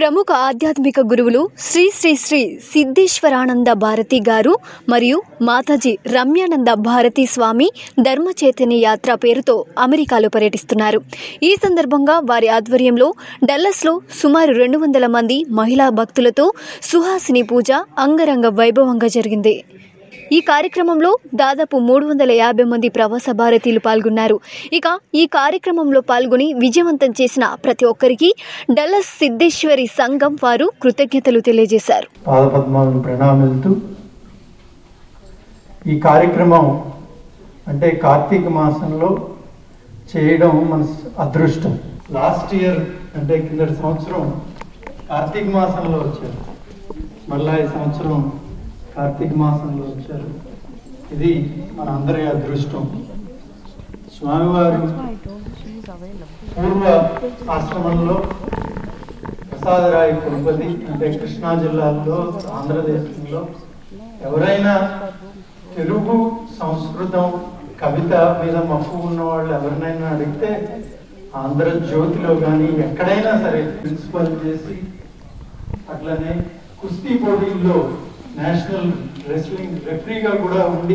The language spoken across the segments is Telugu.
ప్రముఖ ఆధ్యాత్మిక గురువులు శ్రీ శ్రీ శ్రీ సిద్ధేశ్వరానంద భారతి గారు మరియు మాతాజీ రమ్యానంద భారతి స్వామి ధర్మ చైతన్య యాత్ర పేరుతో అమెరికాలో పర్యటిస్తున్నారు ఈ సందర్భంగా వారి ఆధ్వర్యంలో డల్లస్లో సుమారు రెండు వందల మంది మహిళా భక్తులతో సుహాసిని పూజ అంగరంగ వైభవంగా జరిగింది ఈ కార్యక్రమంలో దాదాపు మూడు వందల యాభై మంది ప్రవాస భారతీయులు పాల్గొన్నారు ఇక ఈ కార్యక్రమంలో పాల్గొని విజయవంతం చేసిన ప్రతి ఒక్కరికి డల్లస్ సిద్ధేశ్వరి సంఘం వారు కృతజ్ఞతలు తెలియజేశారు పాదపద్మాలను ప్రణామిస్తూ ఈ కార్యక్రమం అంటే కార్తీక మాసంలో చేయడం మన అదృష్టం లాస్ట్ ఇయర్ అంటే కిందటి సంవత్సరం కార్తీక మాసంలో వచ్చారు మళ్ళా ఈ సంవత్సరం కార్తీక మాసంలో వచ్చారు ఇది మన అందరి అదృష్టం స్వామివారు పూర్వ ఆశ్రమంలో ప్రసాదరాయ కులపతి అంటే కృష్ణా జిల్లాలో ఆంధ్రదేశంలో ఎవరైనా తెలుగు సంస్కృతం కవిత మీద మక్కువ ఉన్న వాళ్ళు ఎవరినైనా అడిగితే ఆంధ్రజ్యోతిలో కానీ ఎక్కడైనా సరే ప్రిన్సిపల్ చేసి అట్లనే కుస్తీ పోటీల్లో నేషనల్ రెస్లింగ్ రెఫరీగా కూడా ఉండి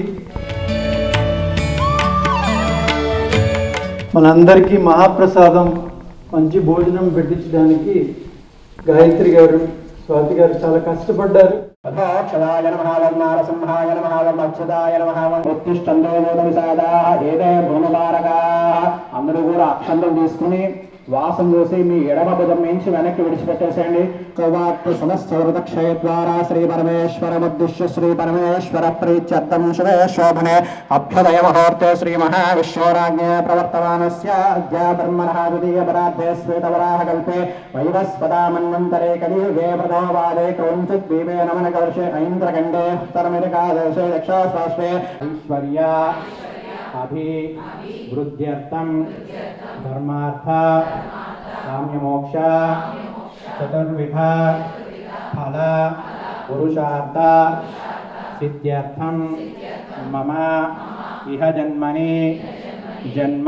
మనందరికీ మహాప్రసాదం మంచి భోజనం పెట్టించడానికి గాయత్రి గారు స్వాతి గారు చాలా కష్టపడ్డారు అక్షదాయ నమ వర్ణారసింహాయ నమ వర్మక్షదాయ నమ ఉత్తిష్టంతో ఏదే భూమతారకా అందరూ కూడా అక్షంతం తీసుకుని వాసం చూసి మీ ఎడమ భుజం నుంచి వెనక్కి విడిచిపెట్టేసేయండి కవాక్తు సమస్తవృత క్షయ ద్వారా శ్రీ పరమేశ్వరముద్దిశ్య శ్రీ పరమేశ్వర ప్రీత్యర్థం శుభే శోభనే అభ్యుదయ ముహూర్తే శ్రీ మహావిశ్వరాజ్ఞ ప్రవర్తమానస్య అద్యా బ్రహ్మణः ద్వితీయ పరార్థే శ్వేతవరాహ కల్పే వైవస్పదామన్వంతరే కలియుగే ప్రథమవాదే క్రౌంచిత్ దీపే నమన కవర్షే ఐంద్రఖండే ఉత్తరమిరకాదశే దక్షాశ్వాశ్వే ఐశ్వర్య అభివృద్ధ్యర్థం ధర్మార్థ కామ్యమోక్ష చతుర్విధ ఫల పురుషార్థ సిద్ధ్యర్థం మమ ఇహ జన్మని జన్మ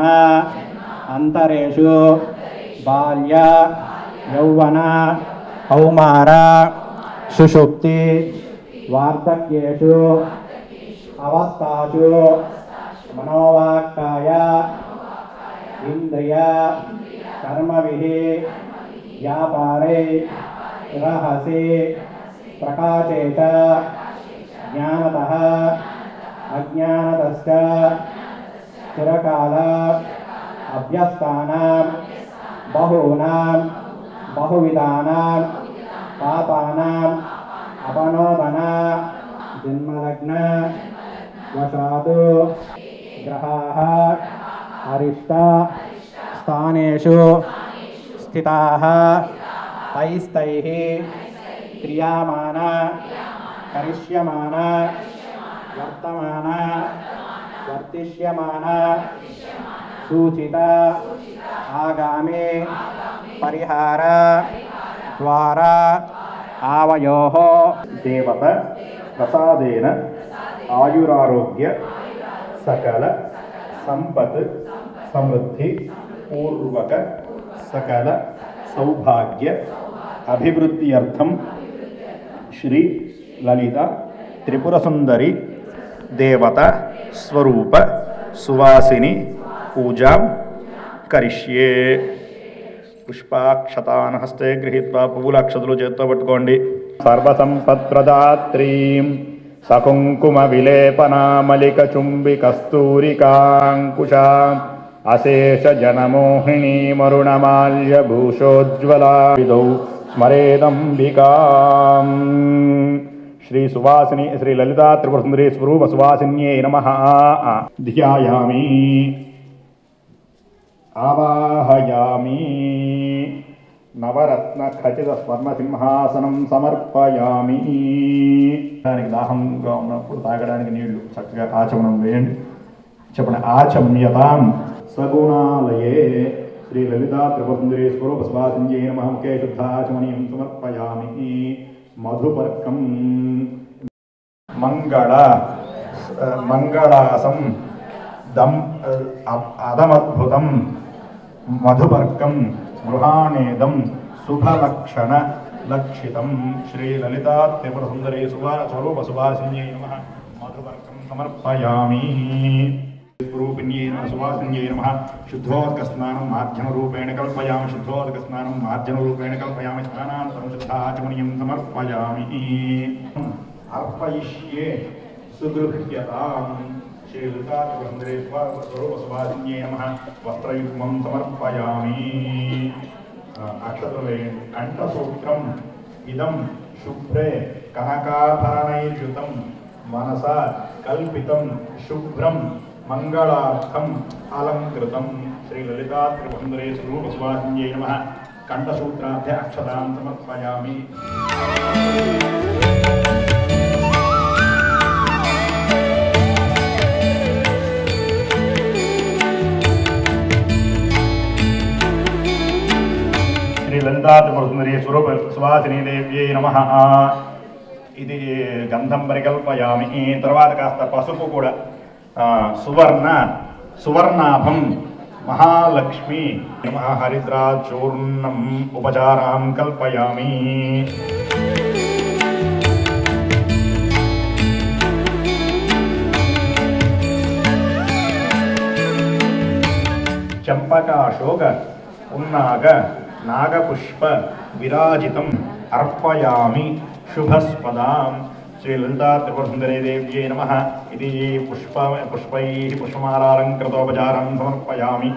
అంతరేషు బాల్య యౌవన కౌమార సుషుప్తి వార్ధక్యేషు అవస్థాషు మనోవాక్కాయ ఇంద్రియ కర్మవిహి వ్యాపారే రహసి ప్రకాశే చ జ్ఞానత అజ్ఞానతశ్చ చిరకాల అభ్యస్తానాం బహూనాం బహువిధానాం పాపానాం అపనోదన జన్మలగ్న వశాతు గ్రహాः అరిష్ట స్థానేషు స్థితాः తైస్తైः క్రియామాన కరిష్యమాన వర్తమాన వర్తిష్యమాన సూచిత ఆగామి పరిహార ద్వారా ఆవయోः దేవత ప్రసాదేన ఆయురారోగ్య సకల సంపత్ సమృద్ధి పూర్వక సకల సౌభాగ్య అభివృద్ధ్యర్థం శ్రీ లలిత త్రిపుర సుందరి దేవత స్వరూప సువాసిని పూజాం కరిష్యే పుష్పాక్షతాన్ హస్తే గృహీత్వా పువ్వుల అక్షతలు చేత్తో పట్టుకోండి సర్వసంపత్ప్రదాత్రీం సకుంకుమ విలేపనామలిక చుంబి కస్తూరికాంకుశా అశేష జనమోహిణీ మరుణమాల్య భూషోజ్వలా విదౌ స్మరేదంబికాం శ్రీ సువాసిని శ్రీ లలితా త్రిపుర సుందరీ స్వరూప సువాసిన్యై నమ ధ్యాయామి ఆవాహయామి నవరత్న ఖచిత స్వర్ణ సింహాసనం సమర్పయామి దానికి దాహంగా ఉన్నప్పుడు తాగడానికి నీళ్లు చక్కగా ఆచమనం వేయండి చెప్పండి ఆచమ్యతాం సగుణాలయే శ్రీ లలితా త్రిపురసుందరీ స్వరూప స్వాసింజే నమ ముఖే శుద్ధాచమనీయం సమర్పయామి మధుపర్కం మంగళ మంగళాసం దం అ- అదమద్భుతం మధుపర్కం గృహాణేదం శుభలక్షణ లక్షితం శ్రీ లలితా త్రిపుర సుందరే సుభా స్వరూప సుభాసిన్యై నమ మాతృవర్గం సమర్పయామి రూపిణ్యై నమ సువాసిన్యై నమ శుద్ధోదకస్నానం మాధ్యమరూపేణ కల్పయామి శుద్ధోదకస్నానం మాధ్యమరూపేణ కల్పయామి స్నానానంతరం శుద్ధాచమనీయం సమర్పయామి అర్పయిష్యే సుగృహ్యతాం శ్రీలలితాత్రిపురసుందరే స్వరూప సుభాసిన్యై నమ వస్త్రయుగ్మం సమర్పయామి అక్షతలే కంఠసూత్రం ఇదం శుభ్రే కనకాభరణైర్యుతం మనస కల్పితం శుభ్రం మంగళార్థం అలంకృతం శ్రీ లలితా త్రిపుందరే స్వరూప సువాసిన్యై నమ కంఠసూత్రాభ్య అక్షతాం సమర్పయామి శ్రీ లలితా త్రిపురసుందరి స్వరూప సువాసిని దేవ్యై నమ ఇది గంధం పరికల్పయామి ఈ తర్వాత కాస్త పసుపు కూడా ఆ, సువర్ణ సువర్ణాభం మహాలక్ష్మి నమ హరిద్రాచూర్ణం ఉపచారాం కల్పయామి చంపకాశోక ఉన్నాగ నాగపుష్ప విరాజితం అర్పయామి శుభస్పదాం శ్రీ లలితా త్రిపురసుందరీ దేవ్యై నమ ఇది పుష్ప పుష్పై పుష్పమాలాలంకృతోపచారం సమర్పయామి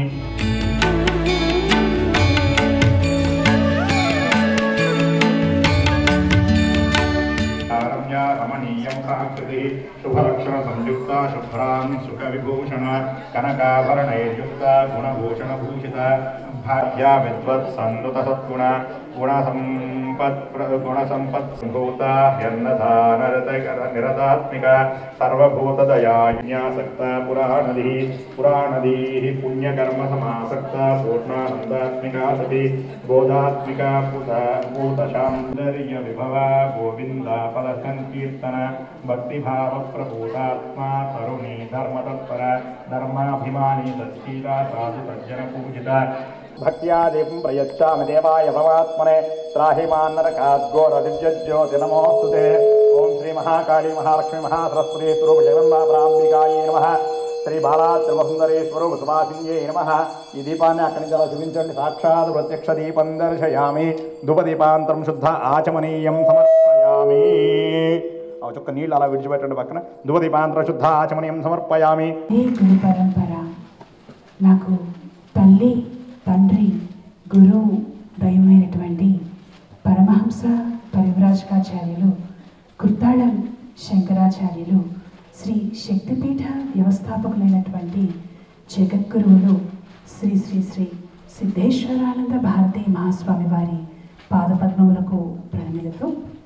రమ్య రమణీయం సాకృతి శుభలక్షణ సంయుక్త శుభ్రాం సుఖ విభూషణ కనకాభరణైర్యుక్త గుణభూషణ భూషిత భాగ్య విద్వత్ సన్నుత సద్గుణ గుణ సంపత్ గుణ సంపత్ సంభూత హ్యన్నధానరత నిరతాత్మిక సర్వభూత దయాజ్ఞాసక్త పురాణది పురాణదీ పుణ్యకర్మ సమాసక్త పూర్ణానందాత్మికా సతి బోధాత్మిక పుత భూతశాంతర్య విభవ గోవింద ఫల సంకీర్తన భక్తిభావ ప్రభూతాత్మా తరుణి ధర్మతత్పర ధర్మాభిమాని సత్శీల సాధు సజ్జన పూజిత భక్త్యా దీపం ప్రయచ్చామి దేవాయ భవాత్మనే త్రాహి మాన్నరకాద్గోరదివ్యజ్యోతి నమోస్తుతే ఓం శ్రీ మహాకాళీ మహాలక్ష్మి మహాసరస్వతి స్వరూప జగన్మా ప్రాంబికాయే నమ శ్రీ బాలా త్రివసుందరీ స్వరూప సుభాసిన్యే నమ ఈ దీపాన్ని అక్కడి నుంచి అలా చూపించండి సాక్షాత్ ప్రత్యక్ష దీపం దర్శయామి ధూపదీపాంతరం శుద్ధ ఆచమనీయం సమర్పయామి ఆ చుక్క నీళ్ళు అలా విడిచిపెట్టండి పక్కన ధూపదీపాంతర శుద్ధ ఆచమనీయం సమర్పయామి ఏ గురు పరంపర నాకు తల్లి తండ్రి గురువు దైవమైనటువంటి పరమహంస పరివ్రాజకాచార్యులు కుర్తాళం శంకరాచార్యులు శ్రీ శక్తిపీఠ వ్యవస్థాపకులైనటువంటి జగద్గురువులు శ్రీ శ్రీ శ్రీ సిద్ధేశ్వరానంద భారతీ మహాస్వామి వారి పాదపద్మములకు ప్రణమిలతో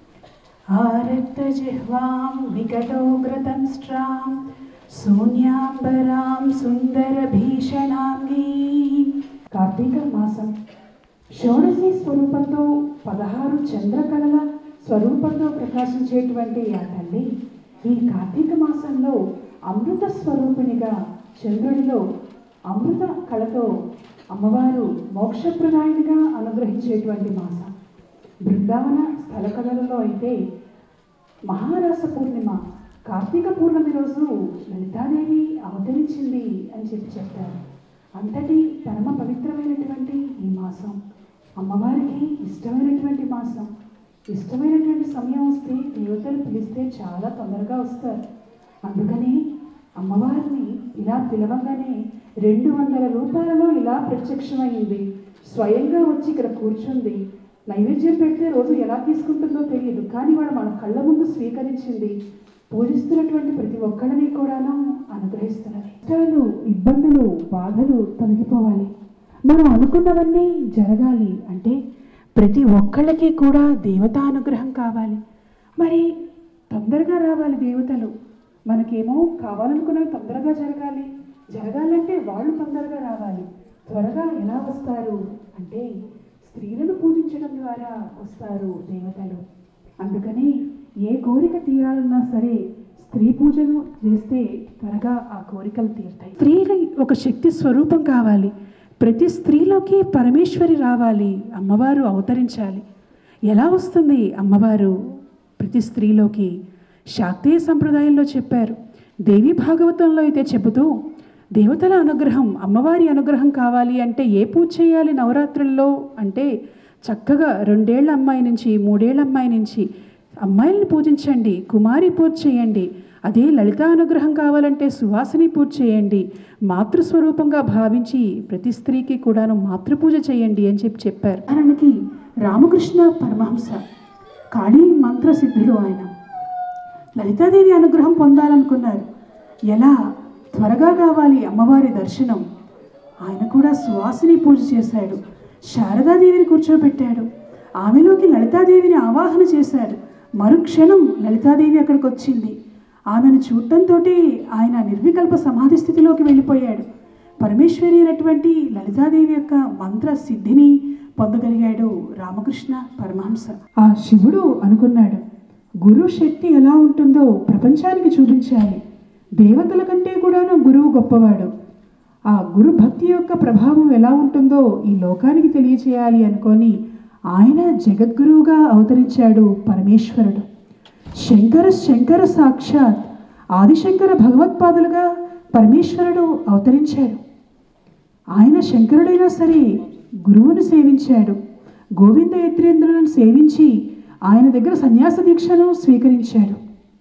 ఆరక్తజిహ్వాం వికటోగ్రతంస్ట్రాం శూన్యాంబరాం సుందరభీషణాంగీం కార్తీక మాసం షోడశి స్వరూపంతో పదహారు చంద్రకళల స్వరూపంతో ప్రకాశించేటువంటి ఆ తల్లి ఈ కార్తీక మాసంలో అమృత స్వరూపిణిగా చంద్రుడిలో అమృత కళతో అమ్మవారు మోక్షప్రదాయునిగా అనుగ్రహించేటువంటి మాసం బృందావన స్థల కళలలో అయితే మహారాస పూర్ణిమ కార్తీక పూర్ణమి రోజు లలితాదేవి అవతరించింది అని చెప్పి చెప్తారు అంతటి పరమ పవిత్రమైనటువంటి ఈ మాసం అమ్మవారికి ఇష్టమైనటువంటి మాసం ఇష్టమైనటువంటి సమయం వస్తే దేవతలు పిలిస్తే చాలా తొందరగా వస్తారు అందుకని అమ్మవారిని ఇలా పిలవగానే రెండు వందల రూపాయలలో ఇలా ప్రత్యక్షమైంది స్వయంగా వచ్చి ఇక్కడ కూర్చుంది నైవేద్యం పెడితే రోజు ఎలా తీసుకుంటుందో తెలియదు కానీ వాడు మన కళ్ళ ముందు స్వీకరించింది పూజిస్తున్నటువంటి ప్రతి ఒక్కరిని కూడాను అనుగ్రహిస్తున్నారు కష్టాలు ఇబ్బందులు బాధలు తొలగిపోవాలి మనం అనుకున్నవన్నీ జరగాలి అంటే ప్రతి ఒక్కళ్ళకి కూడా దేవతా అనుగ్రహం కావాలి మరి తొందరగా రావాలి దేవతలు మనకేమో కావాలనుకున్నవి తొందరగా జరగాలి జరగాలంటే వాళ్ళు తొందరగా రావాలి త్వరగా ఎలా వస్తారు అంటే స్త్రీలను పూజించడం ద్వారా వస్తారు దేవతలు అందుకని ఏ కోరిక తీరాలన్నా సరే స్త్రీ పూజను చేస్తే త్వరగా ఆ కోరికలు తీరుతాయి స్త్రీని ఒక శక్తి స్వరూపం కావాలి ప్రతి స్త్రీలోకి పరమేశ్వరి రావాలి అమ్మవారు అవతరించాలి ఎలా వస్తుంది అమ్మవారు ప్రతి స్త్రీలోకి శాక్తీయ సంప్రదాయంలో చెప్పారు దేవి భాగవతంలో అయితే చెబుతూ దేవతల అనుగ్రహం అమ్మవారి అనుగ్రహం కావాలి అంటే ఏ పూజ చేయాలి నవరాత్రుల్లో అంటే చక్కగా రెండేళ్ల అమ్మాయి నుంచి మూడేళ్ల అమ్మాయి నుంచి అమ్మాయిల్ని పూజించండి కుమారి పూజ చేయండి అదే లలిత అనుగ్రహం కావాలంటే సువాసిని పూజ చేయండి మాతృస్వరూపంగా భావించి ప్రతి స్త్రీకి కూడాను మాతృపూజ చేయండి అని చెప్పి చెప్పారు ఉదాహరణకి రామకృష్ణ పరమహంస కాళీ మంత్ర సిద్ధులు ఆయన లలితాదేవి అనుగ్రహం పొందాలనుకున్నారు ఎలా త్వరగా కావాలి అమ్మవారి దర్శనం ఆయన కూడా సువాసిని పూజ చేశాడు శారదాదేవిని కూర్చోబెట్టాడు ఆమెలోకి లలితాదేవిని ఆవాహన చేశాడు మరుక్షణం లలితాదేవి అక్కడికి వచ్చింది ఆమెను చూడటంతో ఆయన నిర్వికల్ప సమాధి స్థితిలోకి వెళ్ళిపోయాడు పరమేశ్వరి అయినటువంటి లలితాదేవి యొక్క మంత్ర సిద్ధిని పొందగలిగాడు రామకృష్ణ పరమహంస ఆ శివుడు అనుకున్నాడు గురు శక్తి ఎలా ఉంటుందో ప్రపంచానికి చూపించాలి దేవతల కంటే కూడాను గురువు గొప్పవాడు ఆ గురు భక్తి యొక్క ప్రభావం ఎలా ఉంటుందో ఈ లోకానికి తెలియచేయాలి అనుకొని ఆయన జగద్గురువుగా అవతరించాడు పరమేశ్వరుడు శంకర శంకర సాక్షాత్ ఆదిశంకర భగవత్పాదులుగా పరమేశ్వరుడు అవతరించాడు ఆయన శంకరుడైనా సరే గురువును సేవించాడు గోవింద యత్రేంద్రులను సేవించి ఆయన దగ్గర సన్యాస దీక్షను స్వీకరించాడు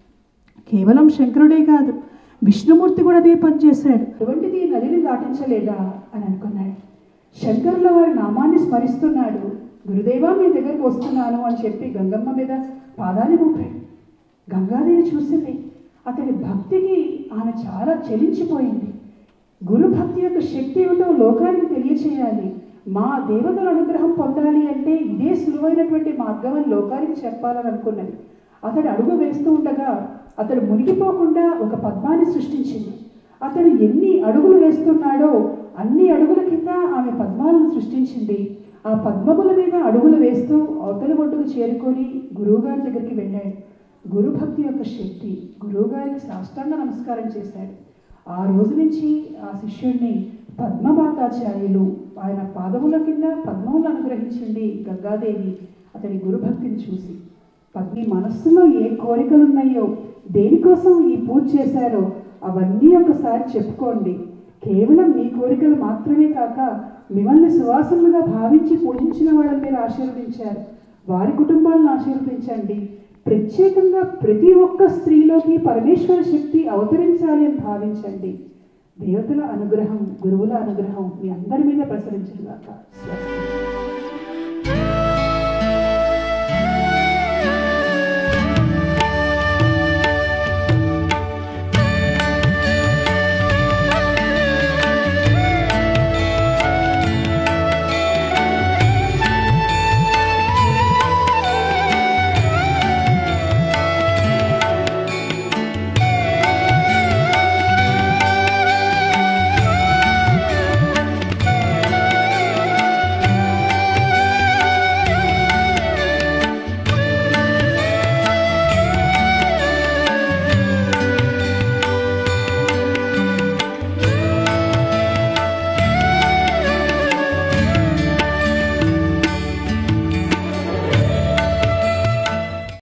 కేవలం శంకరుడే కాదు విష్ణుమూర్తి కూడా అదే పనిచేశాడు అటువంటిది నదిని దాటించలేదా అని అనుకున్నాడు శంకరుల వారి నామాన్ని స్మరిస్తున్నాడు గురుదేవా మీ దగ్గరకు వస్తున్నాను అని చెప్పి గంగమ్మ మీద పాదాన్ని మోపాడు గంగాదేవి చూసింది అతడి భక్తికి ఆమె చాలా చలించిపోయింది గురు భక్తి యొక్క శక్తి ఏమిటో లోకానికి తెలియచేయాలి మా దేవతల అనుగ్రహం పొందాలి అంటే ఇదే సులువైనటువంటి మార్గం అని లోకానికి చెప్పాలని అనుకున్నది అతడు అడుగు వేస్తూ ఉండగా అతడు మునిగిపోకుండా ఒక పద్మాన్ని సృష్టించింది అతడు ఎన్ని అడుగులు వేస్తున్నాడో అన్ని అడుగుల కింద ఆమె పద్మాలను సృష్టించింది ఆ పద్మముల మీద అడుగులు వేస్తూ అవతల ఒడ్డుకు చేరుకొని గురువుగారి దగ్గరికి వెళ్ళాడు గురుభక్తి యొక్క శక్తి గురువుగారికి సాష్టాంగ నమస్కారం చేశాడు ఆ రోజు నుంచి ఆ శిష్యుడిని పద్మమాతాచార్యులు ఆయన పాదముల కింద పద్మములు అనుగ్రహించింది గంగాదేవి అతని గురుభక్తిని చూసి పద్మి మనస్సులో ఏ కోరికలు ఉన్నాయో దేనికోసం ఈ పూజ చేశారో అవన్నీ ఒకసారి చెప్పుకోండి కేవలం మీ కోరికలు మాత్రమే కాక మిమ్మల్ని సువాసనలుగా భావించి పూజించిన వాళ్ళని మీరు ఆశీర్వదించారు వారి కుటుంబాలను ఆశీర్వదించండి ప్రత్యేకంగా ప్రతి ఒక్క స్త్రీలోకి పరమేశ్వర శక్తి అవతరించాలి అని భావించండి దేవతల అనుగ్రహం గురువుల అనుగ్రహం మీ అందరి మీద ప్రసరించదుగాక స్వస్తి